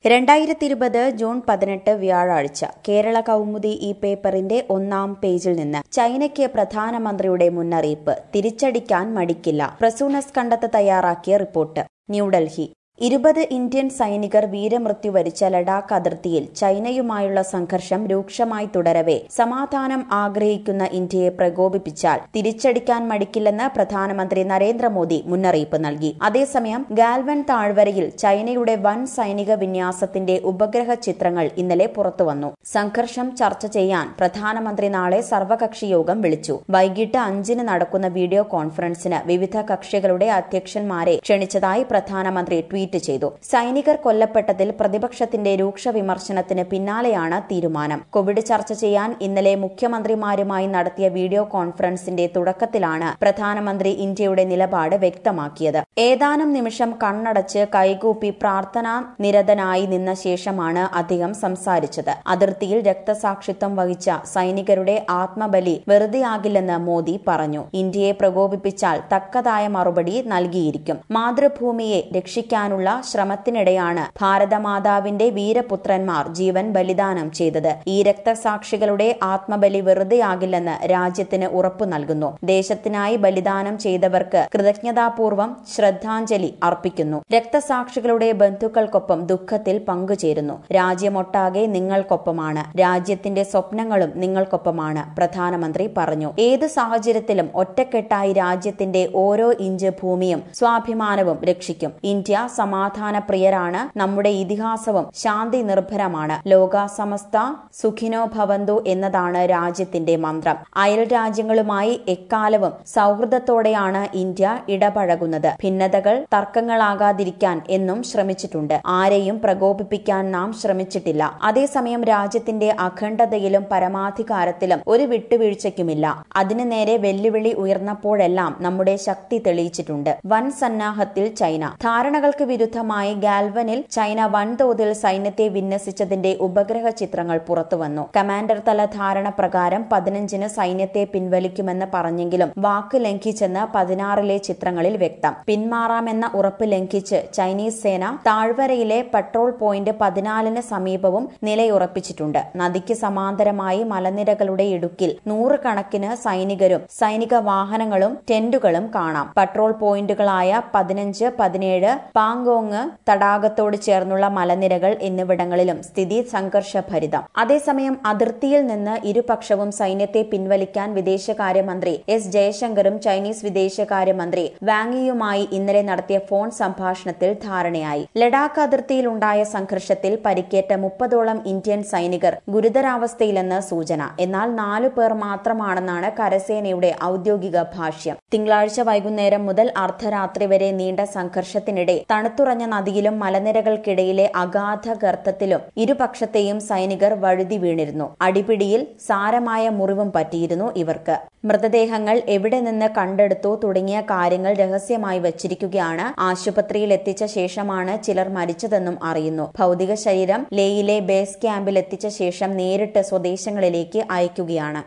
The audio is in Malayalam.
രണ്ടായിരത്തി ഇരുപത് ജൂൺ പതിനെട്ട് വ്യാഴാഴ്ച കേരള കൗമുദി ഈ പേപ്പറിന്റെ ഒന്നാം പേജിൽ നിന്ന് ചൈനയ്ക്ക് പ്രധാനമന്ത്രിയുടെ മുന്നറിയിപ്പ് തിരിച്ചടിക്കാൻ മടിക്കില്ല പ്രസൂണസ് കണ്ടെത്ത് തയ്യാറാക്കിയ റിപ്പോർട്ട് ന്യൂഡൽഹി ഇരുപത് ഇന്ത്യൻ സൈനികർ വീരമൃത്യു വരിച്ച ലഡാക്ക് അതിർത്തിയിൽ ചൈനയുമായുള്ള സംഘർഷം രൂക്ഷമായി തുടരവെ സമാധാനം ആഗ്രഹിക്കുന്ന ഇന്ത്യയെ പ്രകോപിപ്പിച്ചാൽ തിരിച്ചടിക്കാൻ മടിക്കില്ലെന്ന് പ്രധാനമന്ത്രി നരേന്ദ്രമോദി മുന്നറിയിപ്പ് നൽകി അതേസമയം ഗാൽവൻ താഴ്വരയിൽ ചൈനയുടെ വൻ സൈനിക വിന്യാസത്തിന്റെ ഉപഗ്രഹ ചിത്രങ്ങൾ ഇന്നലെ പുറത്തുവന്നു സംഘർഷം ചർച്ച ചെയ്യാൻ പ്രധാനമന്ത്രി നാളെ സർവകക്ഷി യോഗം വിളിച്ചു വൈകിട്ട് അഞ്ചിന് നടക്കുന്ന വീഡിയോ കോൺഫറൻസിന് വിവിധ കക്ഷികളുടെ അധ്യക്ഷന്മാരെ ക്ഷണിച്ചതായി പ്രധാനമന്ത്രി ട്വീറ്റ് ചെയ്തു സൈനികർ കൊല്ലപ്പെട്ടതിൽ പ്രതിപക്ഷത്തിന്റെ രൂക്ഷ വിമർശനത്തിന് പിന്നാലെയാണ് തീരുമാനം കോവിഡ് ചർച്ച ചെയ്യാൻ ഇന്നലെ മുഖ്യമന്ത്രിമാരുമായി നടത്തിയ വീഡിയോ കോൺഫറൻസിന്റെ തുടക്കത്തിലാണ് പ്രധാനമന്ത്രി ഇന്ത്യയുടെ നിലപാട് വ്യക്തമാക്കിയത് ഏതാനും നിമിഷം കണ്ണടച്ച് കൈകൂപ്പി പ്രാർത്ഥനാ നിരതനായി നിന്ന ശേഷമാണ് അദ്ദേഹം സംസാരിച്ചത് അതിർത്തിയിൽ രക്തസാക്ഷിത്വം വഹിച്ച സൈനികരുടെ ആത്മബലി വെറുതെയാകില്ലെന്ന് മോദി പറഞ്ഞു ഇന്ത്യയെ പ്രകോപിപ്പിച്ചാൽ തക്കതായ മറുപടി നൽകിയിരിക്കും മാതൃഭൂമിയെ രക്ഷിക്കാനുള്ള ശ്രമത്തിനിടെയാണ് ഭാരതമാതാവിന്റെ വീരപുത്രന്മാർ ജീവൻ ബലിദാനം ചെയ്തത് ഈ രക്തസാക്ഷികളുടെ ആത്മബലി വെറുതെയാകില്ലെന്ന് രാജ്യത്തിന് ഉറപ്പു നൽകുന്നു ദേശത്തിനായി ബലിദാനം ചെയ്തവർക്ക് കൃതജ്ഞതാപൂർവം ശ്രദ്ധാഞ്ജലി അർപ്പിക്കുന്നു രക്തസാക്ഷികളുടെ ബന്ധുക്കൾക്കൊപ്പം ദുഃഖത്തിൽ പങ്കുചേരുന്നു രാജ്യമൊട്ടാകെ നിങ്ങൾക്കൊപ്പമാണ് രാജ്യത്തിന്റെ സ്വപ്നങ്ങളും നിങ്ങൾക്കൊപ്പമാണ് പ്രധാനമന്ത്രി പറഞ്ഞു ഏത് സാഹചര്യത്തിലും ഒറ്റക്കെട്ടായി രാജ്യത്തിന്റെ ഓരോ ഇഞ്ച് ഭൂമിയും സ്വാഭിമാനവും രക്ഷിക്കും ഇന്ത്യ സമാധാന പ്രിയരാണ് നമ്മുടെ ഇതിഹാസവും ശാന്തി നിർഭരമാണ് ലോക സമസ്ത സുഖിനോ ഭവന്തു എന്നതാണ് രാജ്യത്തിന്റെ മന്ത്രം അയൽ രാജ്യങ്ങളുമായി എക്കാലവും സൗഹൃദത്തോടെയാണ് ഇന്ത്യ ഇടപഴകുന്നത് ഭിന്നതകൾ തർക്കങ്ങളാകാതിരിക്കാൻ എന്നും ശ്രമിച്ചിട്ടുണ്ട് ആരെയും പ്രകോപിപ്പിക്കാൻ നാം ശ്രമിച്ചിട്ടില്ല അതേസമയം രാജ്യത്തിന്റെ അഖണ്ഡതയിലും പരമാധികാരത്തിലും ഒരു വിട്ടുവീഴ്ചയ്ക്കുമില്ല അതിനു നേരെ വെല്ലുവിളി ഉയർന്നപ്പോഴെല്ലാം നമ്മുടെ ശക്തി തെളിയിച്ചിട്ടുണ്ട് വൻ സന്നാഹത്തിൽ ചൈന ധാരണകൾക്ക് വിരുദ്ധമായി ഗാൽവനിൽ ചൈന വൻതോതിൽ സൈന്യത്തെ വിന്യസിച്ചതിന്റെ ഉപഗ്രഹ ചിത്രങ്ങൾ പുറത്തുവന്നു കമാൻഡർ തല ധാരണ പ്രകാരം പതിനഞ്ചിന് സൈന്യത്തെ പിൻവലിക്കുമെന്ന് പറഞ്ഞെങ്കിലും വാക്ക് ലംഘിച്ചെന്ന് പതിനാറിലെ ചിത്രങ്ങളിൽ വ്യക്തം പിന്മാറാമെന്ന ഉറപ്പ് ലംഘിച്ച് ചൈനീസ് സേന താഴ്വരയിലെ പെട്രോൾ പോയിന്റ് പതിനാലിന് സമീപവും നിലയുറപ്പിച്ചിട്ടുണ്ട് നദിക്ക് സമാന്തരമായി മലനിരകളുടെ ഇടുക്കിൽ നൂറുകണക്കിന് സൈനികരും സൈനിക വാഹനങ്ങളും ടെന്റുകളും കാണാം പെട്രോൾ പോയിന്റുകളായ പതിനഞ്ച് പതിനേഴ് പാങ്കോങ് തടാകത്തോട് ചേർന്നുള്ള മലനിരകൾ എന്നിവിടങ്ങളിലും സ്ഥിതി സംഘർഷഭരിതം അതേസമയം അതിർത്തിയിൽ നിന്ന് ഇരുപക്ഷവും സൈന്യത്തെ പിൻവലിക്കാൻ വിദേശകാര്യമന്ത്രി എസ് ജയശങ്കറും ചൈനീസ് വിദേശകാര്യമന്ത്രി വാങ്ങിയുമായി ഇന്നലെ നടത്തിയ ഫോൺ സംഭാഷണത്തിൽ ധാരണയായി ലഡാക്ക് അതിർത്തിയിലുണ്ടായ സംഘർഷത്തിൽ പരിക്കേറ്റ മുപ്പതോളം ഇന്ത്യൻ സൈനികർ ഗുരുതരാവസ്ഥയിലെന്ന് സൂചന എന്നാൽ നാലു പേർ മാത്രമാണെന്നാണ് കരസേനയുടെ ഔദ്യോഗിക ഭാഷ്യം തിങ്കളാഴ്ച വൈകുന്നേരം മുതൽ അർദ്ധരാത്രി വരെ നീണ്ട സംഘർഷത്തിനിടെ തണുത്തുറഞ്ഞ നദിയിലും മലനിരകൾക്കിടയിലെ അഗാധ ഗർത്തത്തിലും ഇരുപക്ഷത്തെയും സൈനികർ വഴുതി വീണിരുന്നു അടിപിടിയിൽ സാരമായ മുറിവും പറ്റിയിരുന്നു ഇവർക്ക് മൃതദേഹങ്ങൾ എവിടെ നിന്ന് കണ്ടെടുത്തു തുടങ്ങിയ കാര്യങ്ങൾ രഹസ്യമായി വച്ചിരിക്കുകയാണ് ആശുപത്രിയിൽ എത്തിച്ച ശേഷമാണ് ചിലർ മരിച്ചതെന്നും അറിയുന്നു ഭൗതിക ശരീരം ലേയിലെ ബേസ് ക്യാമ്പിൽ എത്തിച്ച ശേഷം നേരിട്ട് സ്വദേശങ്ങളിലേക്ക് അയക്കുകയാണ്